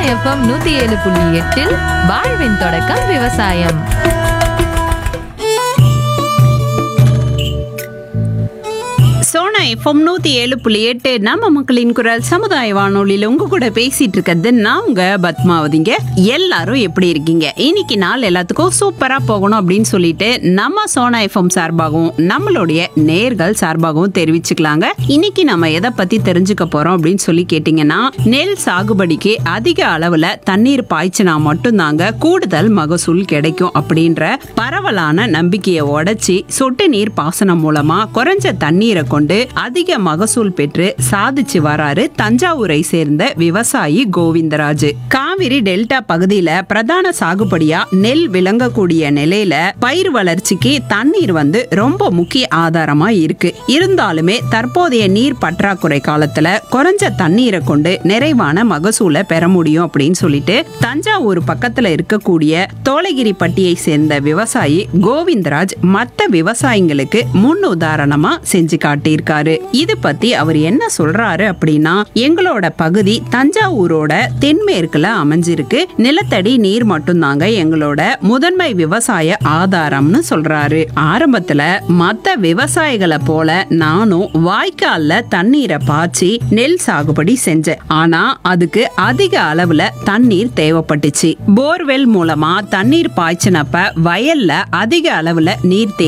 FM நூத்தி ஏழு புள்ளி எட்டில் வாழ்வின் தொடக்கம் விவசாயம் சோனா எஃப்எம் நூத்தி ஏழு புள்ளி எட்டு நம்ம மக்களின் குரல் சமுதாய வானொலியில உங்க கூட பேசிட்டு இருக்கிறது நான் உங்க பத்மாவதிங்க எல்லாரும் எப்படி இருக்கீங்க இன்னைக்கு நாள் எல்லாத்துக்கும் சூப்பரா போகணும் அப்படின்னு சொல்லிட்டு நம்ம சோனா எஃப்எம் சார்பாகவும் நம்மளுடைய நேர்கள் சார்பாகவும் தெரிவிச்சுக்கலாங்க இன்னைக்கு நம்ம எதை பத்தி தெரிஞ்சுக்க போறோம் அப்படின்னு சொல்லி கேட்டீங்கன்னா நெல் சாகுபடிக்கு அதிக அளவுல தண்ணீர் பாய்ச்சினா மட்டும்தாங்க கூடுதல் மகசூல் கிடைக்கும் அப்படின்ற பரவலான நம்பிக்கையை உடைச்சி சொட்டு நீர் பாசனம் மூலமா குறைஞ்ச தண்ணீரை கொண்டு அதிக மகசூல் பெற்று சாதிச்சு வராரு தஞ்சாவூரை சேர்ந்த விவசாயி கோவிந்தராஜ் காவிரி டெல்டா பகுதியில பிரதான சாகுபடியா நெல் விளங்கக்கூடிய நிலையில பயிர் வளர்ச்சிக்கு தண்ணீர் வந்து ரொம்ப முக்கிய ஆதாரமா இருக்கு இருந்தாலுமே தற்போதைய நீர் பற்றாக்குறை காலத்துல குறைஞ்ச தண்ணீரை கொண்டு நிறைவான மகசூலை பெற முடியும் அப்படின்னு சொல்லிட்டு தஞ்சாவூர் பக்கத்துல இருக்கக்கூடிய தோலகிரி பட்டியை சேர்ந்த விவசாயி கோவிந்தராஜ் மத்த விவசாயிங்களுக்கு முன் உதாரணமா செஞ்சு காட்டியிருக்காரு இது பத்தி அவர் என்ன சொல்றாரு அப்படின்னா எங்களோட பகுதி தஞ்சாவூரோட தென்மேற்குல அமைஞ்சிருக்கு நிலத்தடி நீர் மட்டும்தாங்க எங்களோட முதன்மை விவசாய ஆதாரம்னு சொல்றாரு ஆரம்பத்துல மத்த விவசாயிகளை போல நானும் வாய்க்கால்ல தண்ணீரை பாய்ச்சி நெல் சாகுபடி செஞ்சேன் ஆனா அதுக்கு அதிக அளவுல தண்ணீர் தேவைப்பட்டுச்சு போர்வெல் மூலமா தண்ணீர் பாய்ச்சினப்ப வயல்ல அதிக அளவுல நீர் தே